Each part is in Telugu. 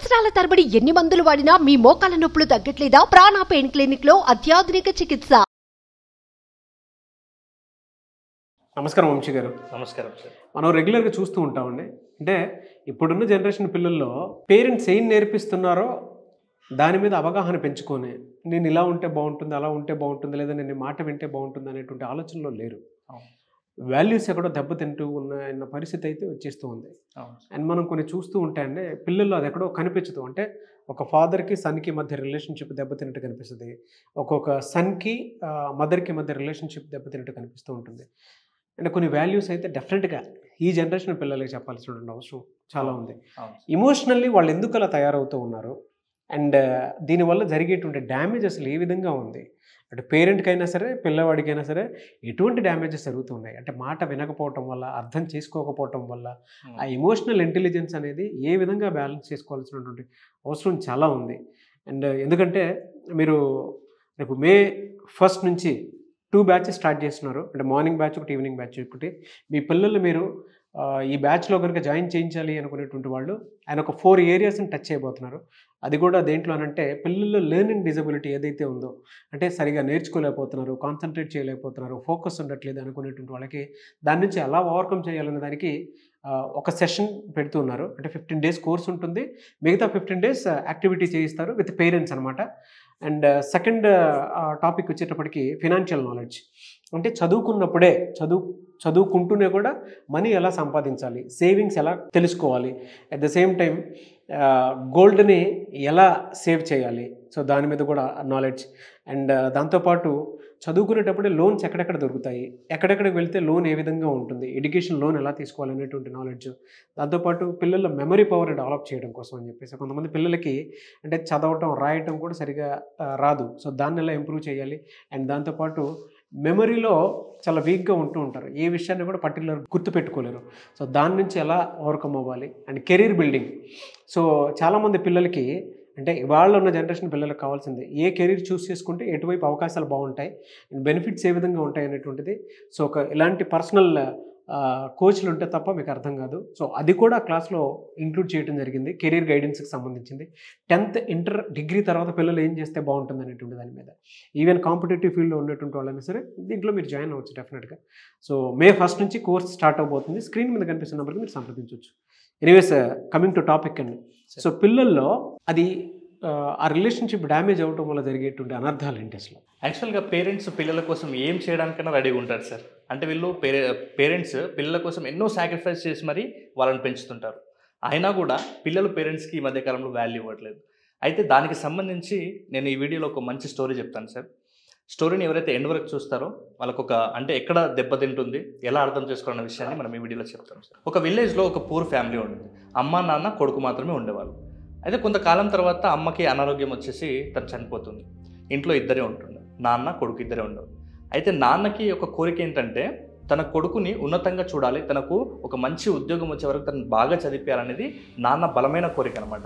సంవత్సరాల తరబడి ఎన్ని మందులు వాడినా మీ మోకాల నొప్పులు తగ్గట్లేదా ప్రాణ పెయిన్ క్లినిక్ లో అత్యాధునిక చికిత్స నమస్కారం వంశీ గారు నమస్కారం సార్ మనం రెగ్యులర్గా చూస్తూ ఉంటామండి అంటే ఇప్పుడున్న జనరేషన్ పిల్లల్లో పేరెంట్స్ ఏం నేర్పిస్తున్నారో దాని మీద అవగాహన పెంచుకొని నేను ఇలా ఉంటే బాగుంటుంది అలా ఉంటే బాగుంటుంది లేదా నేను ఈ మాట వింటే బాగుంటుంది అనేటువంటి ఆలోచనలో లేరు అవును. వాల్యూస్ ఎక్కడో దెబ్బతింటూ ఉన్న అన్న పరిస్థితి అయితే వచ్చేస్తూ ఉంది అవును అండ్ మనం కొన్ని చూస్తూ ఉంటాయండి పిల్లల్లో అది ఎక్కడో కనిపించదు అంటే ఒక ఫాదర్కి సన్కి మధ్య రిలేషన్షిప్ దెబ్బతిన్నట్టు కనిపిస్తుంది ఒక్కొక్క సన్కి మదర్కి మధ్య రిలేషన్షిప్ దెబ్బతిన్నట్టు కనిపిస్తూ ఉంటుంది అండ్ కొన్ని వాల్యూస్ అయితే డెఫినెట్గా ఈ జనరేషన్ పిల్లలకి చెప్పాల్సిన అవసరం చాలా ఉంది అవును ఇమోషనల్లీ వాళ్ళు ఎందుకు అలా తయారవుతూ ఉన్నారు అండ్ దీనివల్ల జరిగేటువంటి డ్యామేజ్ అసలు ఏ విధంగా ఉంది అటు పేరెంట్కైనా సరే పిల్లవాడికైనా సరే ఎటువంటి డ్యామేజెస్ జరుగుతున్నాయి అంటే మాట వినకపోవటం వల్ల అర్థం చేసుకోకపోవటం వల్ల ఆ ఎమోషనల్ ఇంటెలిజెన్స్ అనేది ఏ విధంగా బ్యాలెన్స్ చేసుకోవాల్సినటువంటి అవసరం చాలా ఉంది అండ్ ఎందుకంటే మీరు రేపు మే ఫస్ట్ నుంచి టూ బ్యాచెస్ స్టార్ట్ చేస్తున్నారు అంటే మార్నింగ్ బ్యాచ్ ఒకటి ఈవినింగ్ బ్యాచ్ ఒకటి మీ పిల్లలు మీరు ఆ, ఈ బ్యాచ్లో కనుక జాయిన్ చేయించాలి అనుకునేటువంటి వాళ్ళు ఆయన ఒక ఫోర్ ఏరియాస్ని టచ్ చేయబోతున్నారు అది కూడా దేంట్లో అనంటే పిల్లల్లో లెర్నింగ్ డిజబిలిటీ ఏదైతే ఉందో అంటే సరిగా నేర్చుకోలేకపోతున్నారు కాన్సన్ట్రేట్ చేయలేకపోతున్నారు ఫోకస్ ఉండట్లేదు అనుకునేటువంటి వాళ్ళకి దాని నుంచి ఎలా ఓవర్కమ్ చేయాలనే దానికి ఆ, ఒక సెషన్ పెడుతున్నారు అంటే ఫిఫ్టీన్ డేస్ కోర్స్ ఉంటుంది మిగతా ఫిఫ్టీన్ డేస్ యాక్టివిటీ చేయిస్తారు విత్ పేరెంట్స్ అనమాట అండ్ సెకండ్ టాపిక్ వచ్చేటప్పటికి ఫినాన్షియల్ నాలెడ్జ్ అంటే చదువుకున్నప్పుడే చదువు చదువుకుంటూనే కూడా మనీ ఎలా సంపాదించాలి సేవింగ్స్ ఎలా తెలుసుకోవాలి అట్ ద సేమ్ టైం గోల్డ్ని ఎలా సేవ్ చేయాలి సో దాని మీద కూడా నాలెడ్జ్ అండ్ దాంతోపాటు చదువుకునేటప్పుడే లోన్స్ ఎక్కడెక్కడ దొరుకుతాయి ఎక్కడెక్కడికి వెళ్తే లోన్ ఏ విధంగా ఉంటుంది ఎడ్యుకేషన్ లోన్ ఎలా తీసుకోవాలి అనేటువంటి నాలెడ్జ్ దాంతోపాటు పిల్లల మెమరీ పవర్ డెవలప్ చేయడం కోసం అని చెప్పేసి కొంతమంది పిల్లలకి అంటే చదవటం రాయటం కూడా సరిగా ఆ, రాదు సో దాన్ని ఎలా ఇంప్రూవ్ చేయాలి అండ్ దాంతోపాటు మెమరీలో చాలా వీక్గా ఉంటూ ఉంటారు ఏ విషయాన్ని కూడా పర్టికులర్ గుర్తుపెట్టుకోలేరు సో దాని నుంచి ఎలా ఓవర్కమ్ అవ్వాలి అండ్ కెరీర్ బిల్డింగ్ సో చాలామంది పిల్లలకి అంటే ఇవాళ ఉన్న జనరేషన్ పిల్లలకు కావాల్సింది ఏ కెరీర్ చూస్ చేసుకుంటే ఎటువైపు అవకాశాలు బాగుంటాయి అండ్ బెనిఫిట్స్ ఏ విధంగా ఉంటాయి అనేటువంటిది సో ఒక ఇలాంటి పర్సనల్ కోచ్లు ఉంటే తప్ప మీకు అర్థం కాదు సో అది కూడా క్లాస్లో ఇంక్లూడ్ చేయడం జరిగింది కెరీర్ గైడెన్స్కి సంబంధించింది టెన్త్ ఇంటర్ డిగ్రీ తర్వాత పిల్లలు ఏం చేస్తే బాగుంటుంది అనేటువంటి దాని మీద ఈవెన్ కాంపిటేటివ్ ఫీల్డ్లో ఉన్నటువంటి వాళ్ళైనా సరే దీంట్లో మీరు జాయిన్ అవ్వచ్చు డెఫినెట్గా సో మే ఫస్ట్ నుంచి కోర్స్ స్టార్ట్ అవబోతుంది స్క్రీన్ మీద కనిపిస్తున్న నెంబర్కి మీరు సంప్రదించవచ్చు ఎనీవేస్ కమింగ్ టు టాపిక్ అండి సో పిల్లల్లో అది ఆ, ఆ రిలేషన్షిప్ డ్యామేజ్ అవ్వటం వల్ల జరిగేటువంటి అనర్థాలు ఏంటి అసలు యాక్చువల్గా పేరెంట్స్ పిల్లల కోసం ఏం చేయడానికైనా రెడీగా ఉంటారు సార్ అంటే వీళ్ళు పేరే పేరెంట్స్ పిల్లల కోసం ఎన్నో సాక్రిఫైస్ చేసి మరీ వాళ్ళని పెంచుతుంటారు అయినా కూడా పిల్లలు పేరెంట్స్కి ఈ మధ్య కాలంలో వాల్యూ ఇవ్వట్లేదు అయితే దానికి సంబంధించి నేను ఈ వీడియోలో ఒక మంచి స్టోరీ చెప్తాను సార్ స్టోరీని ఎవరైతే ఎండ్ వరకు చూస్తారో వాళ్ళకు ఒక అంటే ఎక్కడ దెబ్బతింటుంది ఎలా అర్థం చేసుకోవాలన్న విషయాన్ని మనం ఈ వీడియోలో చెప్తాం సార్ ఒక విలేజ్లో ఒక పూర్ ఫ్యామిలీ ఉండేది అమ్మ నాన్న కొడుకు మాత్రమే ఉండేవాళ్ళు అయితే కొంతకాలం తర్వాత అమ్మకి అనారోగ్యం వచ్చేసి తను చనిపోతుంది ఇంట్లో ఇద్దరే ఉంటుండే నాన్న కొడుకు ఇద్దరే ఉండవు అయితే నాన్నకి ఒక కోరిక ఏంటంటే తన కొడుకుని ఉన్నతంగా చూడాలి తనకు ఒక మంచి ఉద్యోగం వచ్చే వరకు తను బాగా చదివించాలనేది నాన్న బలమైన కోరిక అనమాట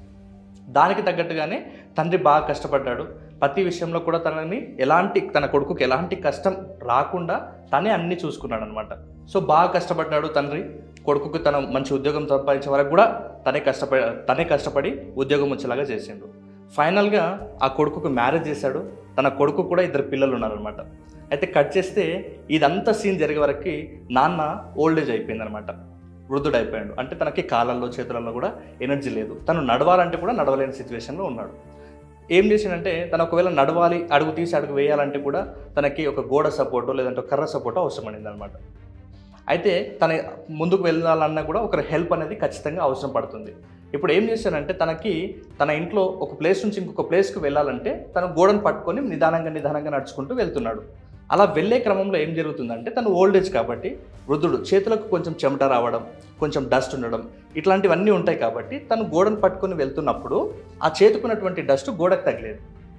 దానికి తగ్గట్టుగానే తండ్రి బాగా కష్టపడ్డాడు ప్రతి విషయంలో కూడా తనని ఎలాంటి తన కొడుకుకి ఎలాంటి కష్టం రాకుండా తనే అన్ని చూసుకున్నాడు అనమాట సో బాగా కష్టపడ్డాడు తండ్రి కొడుకుకి తన మంచి ఉద్యోగం సంపాదించే వరకు కూడా తనే కష్టపడి తనే కష్టపడి ఉద్యోగం వచ్చేలాగా చేసిండు ఫైనల్గా ఆ కొడుకుకు మ్యారేజ్ చేశాడు తన కొడుకు కూడా ఇద్దరు పిల్లలు ఉన్నారనమాట అయితే కట్ చేస్తే ఇదంతా సీన్ జరిగే వరకు నాన్న ఓల్డ్ ఏజ్ అయిపోయిందనమాట వృద్ధుడు అయిపోయాడు అంటే తనకి కాళ్ళల్లో చేతులలో కూడా ఎనర్జీ లేదు తను నడవాలంటే కూడా నడవలేని సిచ్యువేషన్లో ఉన్నాడు ఏం చేసిందంటే తను ఒకవేళ నడవాలి అడుగు తీసి అడుగు వేయాలంటే కూడా తనకి ఒక గోడ సపోర్టు లేదంటే ఒక కర్ర సపోర్టు అవసరం పడింది అనమాట అయితే తన ముందుకు వెళ్ళాలన్నా కూడా ఒకరి హెల్ప్ అనేది ఖచ్చితంగా అవసరం పడుతుంది ఇప్పుడు ఏం చేశానంటే తనకి తన ఇంట్లో ఒక ప్లేస్ నుంచి ఇంకొక ప్లేస్కి వెళ్ళాలంటే తను గోడను పట్టుకొని నిదానంగా నిదానంగా నడుచుకుంటూ వెళ్తున్నాడు అలా వెళ్ళే క్రమంలో ఏం జరుగుతుందంటే తను ఓల్డ్ ఏజ్ కాబట్టి వృద్ధుడు చేతులకు కొంచెం చెమట రావడం కొంచెం డస్ట్ ఉండడం ఇట్లాంటివన్నీ ఉంటాయి కాబట్టి తను గోడను పట్టుకొని వెళ్తున్నప్పుడు ఆ చేతుకున్నటువంటి డస్ట్ గోడకు తగిలేదు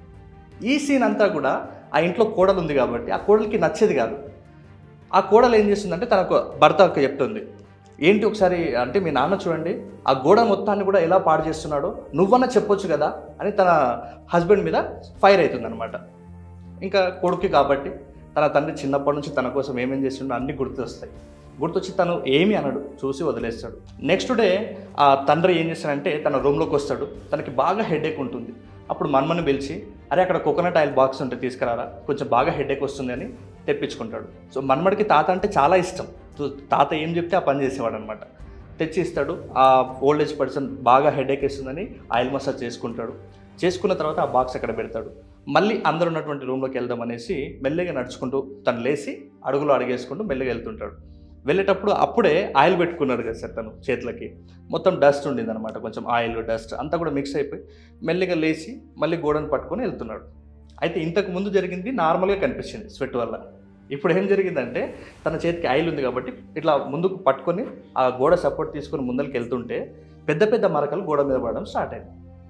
ఈ సీన్ అంతా కూడా ఆ ఇంట్లో కోడలు ఉంది కాబట్టి ఆ కోడలికి నచ్చేది కాదు ఆ కోడలు ఏం చేస్తుందంటే తనకు భర్తకు చెప్తుంది ఏంటి ఒకసారి అంటే మీ నాన్న చూడండి ఆ గోడ మొత్తాన్ని కూడా ఎలా పాడు చేస్తున్నాడో నువ్వన్నా చెప్పొచ్చు కదా అని తన హస్బెండ్ మీద ఫైర్ అవుతుంది అనమాట ఇంకా కొడుకు కాబట్టి తన తండ్రి చిన్నప్పటి నుంచి తన కోసం ఏమేం చేస్తుండో అన్నీ గుర్తొస్తాయి గుర్తొచ్చి తను ఏమీ అనడు చూసి వదిలేస్తాడు నెక్స్ట్ డే ఆ తండ్రి ఏం చేస్తాడంటే తన రూమ్లోకి వస్తాడు తనకి బాగా హెడేక్ ఉంటుంది అప్పుడు మన్మని పిలిచి అరే అక్కడ కోకోనట్ ఆయిల్ బాక్స్ ఉంటే తీసుకురారా కొంచెం బాగా హెడేక్ వస్తుంది అని తెప్పించుకుంటాడు సో మన్మడికి తాత అంటే చాలా ఇష్టం సో తాత ఏం చెప్తే ఆ పని చేసేవాడు అనమాట తెచ్చి ఇస్తాడు ఆ ఓల్డ్ ఏజ్ పర్సన్ బాగా హెడేక్ వేస్తుందని ఆయిల్ మసాజ్ చేసుకుంటాడు చేసుకున్న తర్వాత ఆ బాక్స్ అక్కడ పెడతాడు మళ్ళీ అందరు ఉన్నటువంటి రూమ్లోకి వెళ్దాం అనేసి మెల్లగా నడుచుకుంటూ తను లేచి అడుగులో అడిగేసుకుంటూ మెల్లగా వెళ్తుంటాడు వెళ్ళేటప్పుడు అప్పుడే ఆయిల్ పెట్టుకున్నాడు కదా సార్ తను చేతులకి మొత్తం డస్ట్ ఉండింది అనమాట కొంచెం ఆయిల్ డస్ట్ అంతా కూడా మిక్స్ అయిపోయి మెల్లిగా లేచి మళ్ళీ గోడను పట్టుకొని వెళ్తున్నాడు అయితే ఇంతకు ముందు జరిగింది నార్మల్గా కనిపించింది స్వెట్ వల్ల ఇప్పుడు ఏం జరిగిందంటే తన చేతికి ఆయిల్ ఉంది కాబట్టి ఇట్లా ముందుకు పట్టుకొని ఆ గోడ సపోర్ట్ తీసుకొని ముందరికి వెళ్తుంటే పెద్ద పెద్ద మరకలు గోడ మీద పడడం స్టార్ట్ అయింది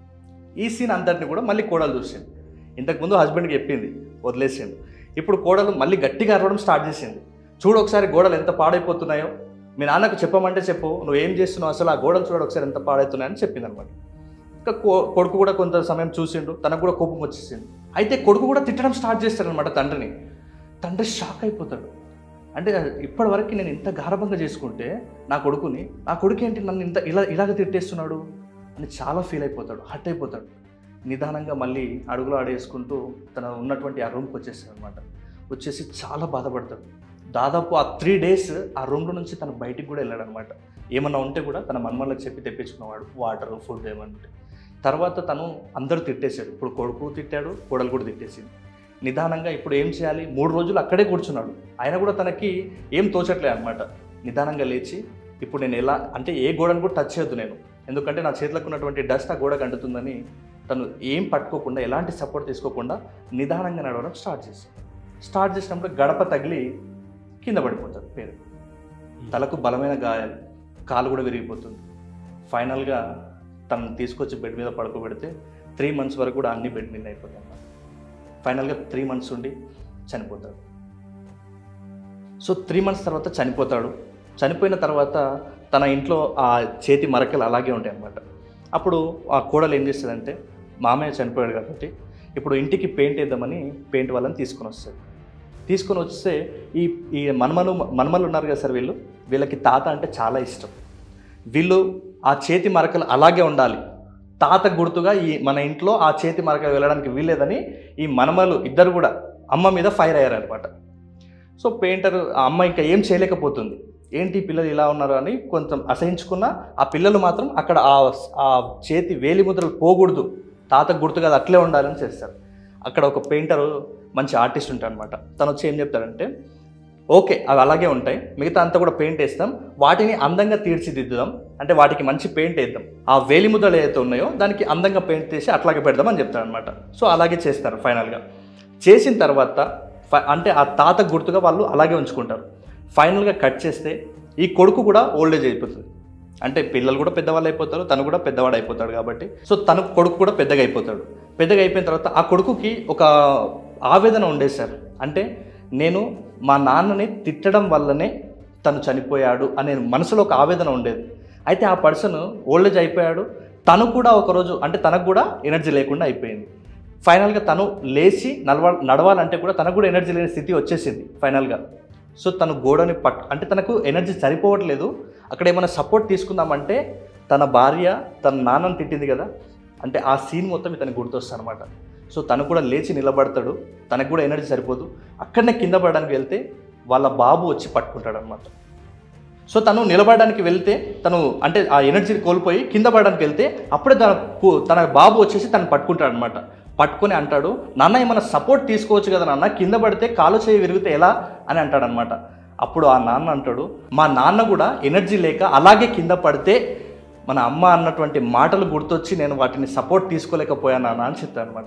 ఈ సీన్ అంతటిని కూడా మళ్ళీ కోడలు చూసింది ఇంతకుముందు హస్బెండ్కి చెప్పింది వదిలేసింది ఇప్పుడు కోడలు మళ్ళీ గట్టిగా అరవడం స్టార్ట్ చేసింది చూడు ఒకసారి గోడలు ఎంత పాడైపోతున్నాయో మీ నాన్నకు చెప్పమంటే చెప్పు నువ్వు ఏం చేస్తున్నావు అసలు ఆ గోడలు చూడు ఒకసారి ఎంత పాడవుతున్నాయని చెప్పింది అనమాట ఇంకా కొ- కొడుకు కూడా కొంత సమయం చూసిండు తనకు కూడా కోపం వచ్చేసింది అయితే కొడుకు కూడా తిట్టడం స్టార్ట్ చేస్తాడు అనమాట తండ్రిని తండ్రి షాక్ అయిపోతాడు అంటే ఇప్పటివరకు నేను ఇంత గారభంగా చేసుకుంటే నా కొడుకుని నా కొడుకు ఏంటి నన్ను ఇంత ఇలా ఇలాగ తిట్టేస్తున్నాడు అని చాలా ఫీల్ అయిపోతాడు హట్ అయిపోతాడు నిదానంగా మళ్ళీ అడుగులో ఆడేసుకుంటూ తన ఉన్నటువంటి ఆ రూమ్కి వచ్చేస్తాడు అనమాట వచ్చేసి చాలా బాధపడతాడు దాదాపు ఆ త్రీ డేస్ ఆ రూమ్లో నుంచి తను బయటికి కూడా వెళ్ళాడు అనమాట ఏమన్నా ఉంటే కూడా తన మన్మలకు చెప్పి తెప్పించుకున్నవాడు వాటర్ ఫుడ్ ఏమంటే తర్వాత తను అందరూ తిట్టేశాడు ఇప్పుడు కొడుకు తిట్టాడు కోడలు కూడా తిట్టేసింది నిదానంగా ఇప్పుడు ఏం చేయాలి మూడు రోజులు అక్కడే కూర్చున్నాడు ఆయన కూడా తనకి ఏం తోచట్లే అనమాట నిదానంగా లేచి ఇప్పుడు నేను ఎలా అంటే ఏ గోడను కూడా టచ్ చేయొద్దు నేను ఎందుకంటే నా చేతులకు ఉన్నటువంటి డస్ట్ ఆ గోడకు అంటుతుందని తను ఏం పట్టుకోకుండా ఎలాంటి సపోర్ట్ తీసుకోకుండా నిదానంగా నడవడం స్టార్ట్ చేశాడు స్టార్ట్ చేసినప్పుడు గడప తగిలి కింద పడిపోతాడు పేరు తలకు బలమైన గాయాలు కాలు కూడా విరిగిపోతుంది ఫైనల్గా తను తీసుకొచ్చి బెడ్ మీద పడుకోబెడితే త్రీ మంత్స్ వరకు కూడా అన్ని బెడ్ మీద అయిపోతాయి అన్నమాట ఫైనల్గా త్రీ మంత్స్ ఉండి చనిపోతాడు సో త్రీ మంత్స్ తర్వాత చనిపోతాడు చనిపోయిన తర్వాత తన ఇంట్లో ఆ చేతి మరకలు అలాగే ఉంటాయి అన్నమాట అప్పుడు ఆ కోడలు ఏం చేస్తుందంటే మామయ్య చనిపోయాడు కాబట్టి ఇప్పుడు ఇంటికి పెయింట్ వేద్దామని పెయింట్ వాళ్ళని తీసుకొని వస్తుంది తీసుకొని వస్తే ఈ ఈ మన్మలు మన్మలు ఉన్నారు కదా సార్ వీళ్ళు వీళ్ళకి తాత అంటే చాలా ఇష్టం వీళ్ళు ఆ చేతి మరకలు అలాగే ఉండాలి తాత గుర్తుగా ఈ మన ఇంట్లో ఆ చేతి మరకలు వెళ్ళడానికి వీల్లేదని ఈ మనమలు ఇద్దరు కూడా అమ్మ మీద ఫైర్ అయ్యారనమాట సో పెయింటర్ ఆ అమ్మ ఇంకా ఏం చేయలేకపోతుంది ఏంటి ఈ పిల్లలు ఇలా ఉన్నారు అని కొంచెం అసహించుకున్న ఆ పిల్లలు మాత్రం అక్కడ ఆ ఆ చేతి వేలి ముద్రలు పోకూడదు తాత గుర్తుగా అది అట్లే ఉండాలని చేస్తారు అక్కడ ఒక పెయింటర్ మంచి ఆర్టిస్ట్ ఉంటాడు అనమాట తను వచ్చి ఏం చెప్తాడంటే ఓకే అవి అలాగే ఉంటాయి మిగతా అంతా కూడా పెయింట్ వేస్తాం వాటిని అందంగా తీర్చిదిద్దుదాం అంటే వాటికి మంచి పెయింట్ వేద్దాం ఆ వేలి ముద్దలు ఏదైతే ఉన్నాయో దానికి అందంగా పెయింట్ చేసి అట్లాగే పెడదాం అని చెప్తాడు అనమాట సో అలాగే చేస్తారు ఫైనల్గా చేసిన తర్వాత ఫ- అంటే ఆ తాత గుర్తుగా వాళ్ళు అలాగే ఉంచుకుంటారు ఫైనల్గా కట్ చేస్తే ఈ కొడుకు కూడా ఓల్డ్ ఏజ్ అయిపోతుంది అంటే పిల్లలు కూడా పెద్దవాళ్ళు అయిపోతారు తను కూడా పెద్దవాడు అయిపోతాడు కాబట్టి సో తన కొడుకు కూడా పెద్దగా అయిపోతాడు పెద్దగా అయిపోయిన తర్వాత ఆ కొడుకుకి ఒక ఆవేదన ఉండేది సార్ అంటే నేను మా నాన్నని తిట్టడం వల్లనే తను చనిపోయాడు అనే మనసులో ఒక ఆవేదన ఉండేది అయితే ఆ పర్సన్ ఓల్డేజ్ అయిపోయాడు తను కూడా ఒకరోజు అంటే తనకు కూడా ఎనర్జీ లేకుండా అయిపోయింది ఫైనల్గా తను లేచి నడవ నడవాలంటే కూడా తనకు కూడా ఎనర్జీ లేని స్థితి వచ్చేసింది ఫైనల్గా సో తను గోడని పట్ అంటే తనకు ఎనర్జీ సరిపోవట్లేదు అక్కడ ఏమైనా సపోర్ట్ తీసుకుందామంటే తన భార్య తన నాన్నని తిట్టింది కదా అంటే ఆ సీన్ మొత్తం ఇతనికి గుర్తొస్తుంది అనమాట సో తను కూడా లేచి నిలబడతాడు తనకు కూడా ఎనర్జీ సరిపోదు అక్కడనే కింద పడడానికి వెళ్తే వాళ్ళ బాబు వచ్చి పట్టుకుంటాడు అనమాట సో తను నిలబడడానికి వెళ్తే తను అంటే ఆ ఎనర్జీని కోల్పోయి కింద పడడానికి వెళ్తే అప్పుడే తన కు- తన బాబు వచ్చేసి తను పట్టుకుంటాడు అనమాట పట్టుకొని అంటాడు నాన్న ఏమైనా సపోర్ట్ తీసుకోవచ్చు కదా నాన్న కింద పడితే కాలు చేయి విరిగితే ఎలా అని అంటాడు అనమాట అప్పుడు ఆ నాన్న అంటాడు మా నాన్న కూడా ఎనర్జీ లేక అలాగే కింద పడితే మన అమ్మ అన్నటువంటి మాటలు గుర్తొచ్చి నేను వాటిని సపోర్ట్ తీసుకోలేకపోయాను నాన్న అని చెప్తాను అనమాట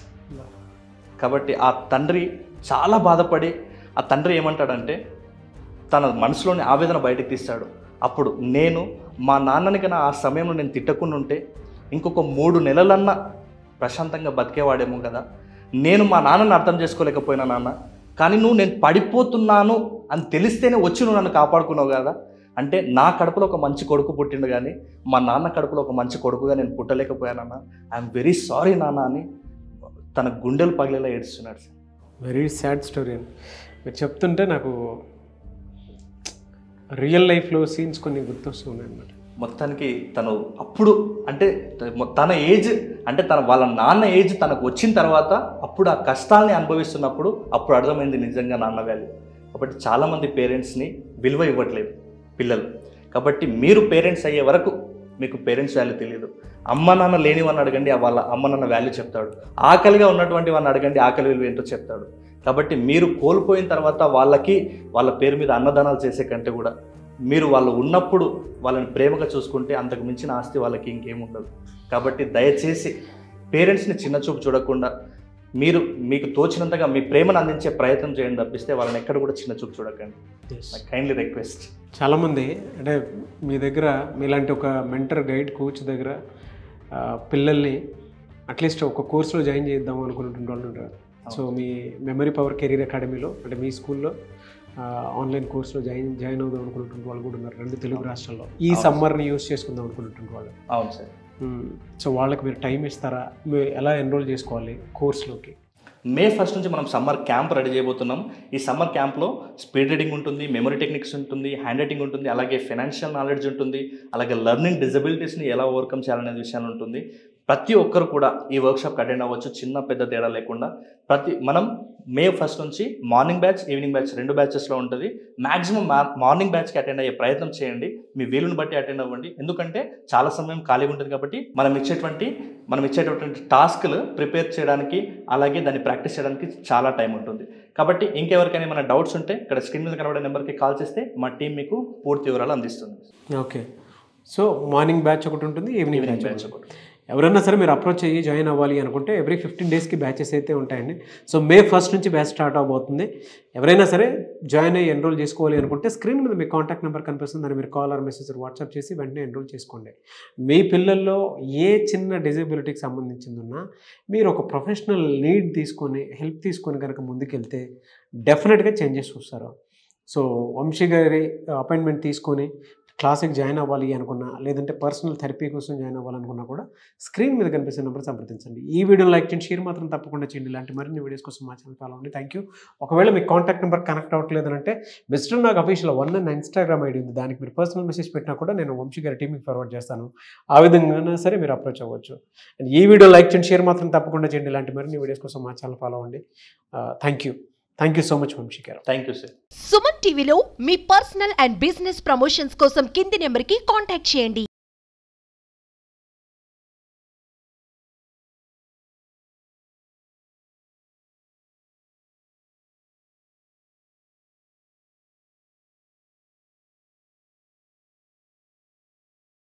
కాబట్టి ఆ తండ్రి చాలా బాధపడి ఆ తండ్రి ఏమంటాడంటే తన మనసులోని ఆవేదన బయటకు తీస్తాడు అప్పుడు నేను మా నాన్నని కన్నా ఆ సమయంలో నేను తిట్టకుండా ఉంటే ఇంకొక మూడు నెలలన్నా ప్రశాంతంగా బతికేవాడేమో కదా నేను మా నాన్నని అర్థం చేసుకోలేకపోయినా నాన్న కానీ నువ్వు నేను పడిపోతున్నాను అని తెలిస్తేనే వచ్చి నువ్వు నన్ను కాపాడుకున్నావు కదా అంటే నా కడుపులో ఒక మంచి కొడుకు పుట్టిండు కానీ మా నాన్న కడుపులో ఒక మంచి కొడుకుగా నేను పుట్టలేకపోయానన్నా ఐఎమ్ వెరీ సారీ నాన్న అని తన గుండెలు పగిలేలా ఏడుస్తున్నాడు సార్ వెరీ సాడ్ స్టోరీ అని మీరు చెప్తుంటే నాకు రియల్ లైఫ్లో సీన్స్ కొన్ని గుర్తొస్తున్నాయి అనమాట మొత్తానికి తను అప్పుడు అంటే త- తన ఏజ్ అంటే తన వాళ్ళ నాన్న ఏజ్ తనకు వచ్చిన తర్వాత అప్పుడు ఆ కష్టాల్ని అనుభవిస్తున్నప్పుడు అప్పుడు అర్థమైంది నిజంగా నాన్న వాల్యూ కాబట్టి చాలామంది పేరెంట్స్ని విలువ ఇవ్వట్లేదు పిల్లలు కాబట్టి మీరు పేరెంట్స్ అయ్యే వరకు మీకు పేరెంట్స్ వాల్యూ తెలియదు అమ్మ నాన్న లేని వాడిని అడగండి ఆ వాళ్ళ అమ్మ నాన్న వాల్యూ చెప్తాడు ఆకలిగా ఉన్నటువంటి వాడిని అడగండి ఆకలి విలువ ఏంటో చెప్తాడు కాబట్టి మీరు కోల్పోయిన తర్వాత వాళ్ళకి వాళ్ళ పేరు మీద అన్నదానాలు చేసే కంటే కూడా మీరు వాళ్ళు ఉన్నప్పుడు వాళ్ళని ప్రేమగా చూసుకుంటే అంతకు మించిన ఆస్తి వాళ్ళకి ఇంకేముండదు కాబట్టి దయచేసి పేరెంట్స్ని చిన్న చూపు చూడకుండా మీరు మీకు తోచినంతగా మీ ప్రేమను అందించే ప్రయత్నం చేయండి తప్పిస్తే వాళ్ళని ఎక్కడ కూడా చిన్న చూపు చూడకండి కైండ్లీ రిక్వెస్ట్ చాలామంది అంటే మీ దగ్గర మీలాంటి ఒక మెంటర్ గైడ్ కోచ్ దగ్గర ఆ, పిల్లల్ని అట్లీస్ట్ ఒక కోర్సులో జాయిన్ చేద్దాం అనుకున్నటువంటి వాళ్ళు ఉంటారు సో మీ మెమరీ పవర్ కెరీర్ అకాడమీలో అంటే మీ స్కూల్లో ఆన్లైన్ కోర్సులో జాయిన్ జాయిన్ అవుదాం అనుకున్నటువంటి వాళ్ళు కూడా ఉన్నారు రెండు తెలుగు రాష్ట్రాల్లో ఈ అవును. సమ్మర్ని యూస్ చేసుకుందాం అనుకున్నటువంటి వాళ్ళు అవును సార్ సో వాళ్ళకి మీరు టైం ఇస్తారా మీరు ఎలా ఎన్రోల్ చేసుకోవాలి కోర్సులోకి మే ఫస్ట్ నుంచి మనం సమ్మర్ క్యాంప్ రెడీ చేయబోతున్నాం ఈ సమ్మర్ క్యాంప్లో స్పీడ్ రీడింగ్ ఉంటుంది మెమరీ టెక్నిక్స్ ఉంటుంది హ్యాండ్ రైటింగ్ ఉంటుంది అలాగే ఫైనాన్షియల్ నాలెడ్జ్ ఉంటుంది అలాగే లెర్నింగ్ డిజబిలిటీస్ని ఎలా ఓవర్కమ్ చేయాలనే విషయాలు ఉంటుంది ప్రతి ఒక్కరు కూడా ఈ వర్క్షాప్కి అటెండ్ అవ్వచ్చు చిన్న పెద్ద తేడా లేకుండా ప్రతి మనం మే ఫస్ట్ నుంచి మార్నింగ్ బ్యాచ్ ఈవినింగ్ బ్యాచ్ రెండు బ్యాచెస్లో ఉంటుంది మ్యాక్సిమం మార్నింగ్ బ్యాచ్కి అటెండ్ అయ్యే ప్రయత్నం చేయండి మీ వీలుని బట్టి అటెండ్ అవ్వండి ఎందుకంటే చాలా సమయం ఖాళీగా ఉంటుంది కాబట్టి మనం ఇచ్చేటువంటి మనం ఇచ్చేటటువంటి టాస్క్లు ప్రిపేర్ చేయడానికి అలాగే దాన్ని ప్రాక్టీస్ చేయడానికి చాలా టైం ఉంటుంది కాబట్టి ఇంకెవరికైనా ఏమైనా డౌట్స్ ఉంటే ఇక్కడ స్క్రీన్ మీద కనబడే నెంబర్కి కాల్ చేస్తే మా టీం మీకు పూర్తి వివరాలు అందిస్తుంది ఓకే సో మార్నింగ్ బ్యాచ్ ఒకటి ఉంటుంది ఈవినింగ్ ఈవినింగ్ బ్యాచ్ బ్యాచ్ ఒకటి ఒకటి ఎవరైనా సరే మీరు అప్రోచ్ అయ్యి జాయిన్ అవ్వాలి అనుకుంటే ఎవ్రీ ఫిఫ్టీన్ డేస్కి బ్యాచెస్ అయితే ఉంటాయండి సో మే ఫస్ట్ నుంచి బ్యాచ్ స్టార్ట్ అవబోతుంది ఎవరైనా సరే జాయిన్ అయ్యి ఎన్రోల్ చేసుకోవాలి అనుకుంటే స్క్రీన్ మీద మీ కాంటాక్ట్ నెంబర్ కనిపిస్తుంది దాన్ని మీరు కాల్ ఆర్ మెసేజ్ వాట్సాప్ చేసి వెంటనే ఎన్రోల్ చేసుకోండి మీ పిల్లల్లో ఏ చిన్న డిజబిలిటీకి సంబంధించింది ఉన్నా మీరు ఒక ప్రొఫెషనల్ లీడ్ తీసుకొని హెల్ప్ తీసుకొని కనుక ముందుకెళ్తే డెఫినెట్గా చేంజెస్ చూస్తారు సో వంశీ గారి అపాయింట్మెంట్ తీసుకొని క్లాస్కి జాయిన్ అవ్వాలి అనుకున్నా లేదంటే పర్సనల్ థెరపీ కోసం జాయిన్ అవ్వాలనుకున్నా కూడా స్క్రీన్ మీద కనిపిస్తున్న నెంబర్ సంప్రదించండి ఈ వీడియో లైక్ చేయండి షేర్ మాత్రం తప్పకుండా చేయండి ఇలాంటి మరిన్ని వీడియోస్ కోసం మా ఛానల్ ఫాలో అవ్వండి థ్యాంక్ యూ ఒకవేళ మీ కాంటాక్ట్ నెంబర్ కనెక్ట్ అవ్వట్లేదంటే mister Nag official one and Instagram ID ఉంది దానికి మీరు పర్సనల్ మెసేజ్ పెట్టినా కూడా నేను వంశీ గారి టీంకి ఫార్వర్డ్ చేస్తాను ఆ విధంగా సరే మీరు అప్రోచ్ అవ్వచ్చు అండ్ ఈ వీడియో లైక్ చేయండి షేర్ మాత్రం తప్పకుండా చేయండి ఇలాంటి మరిన్ని వీడియోస్ కోసం మా ఛానల్ ఫాలో అవ్వండి thank you thank you so much Vamsi గారు థ్యాంక్ యూ సార్ సుమన్ టీవీలో మీ పర్సనల్ అండ్ బిజినెస్ ప్రమోషన్స్ కోసం కింది నెంబర్కి కాంటాక్ట్ చేయండి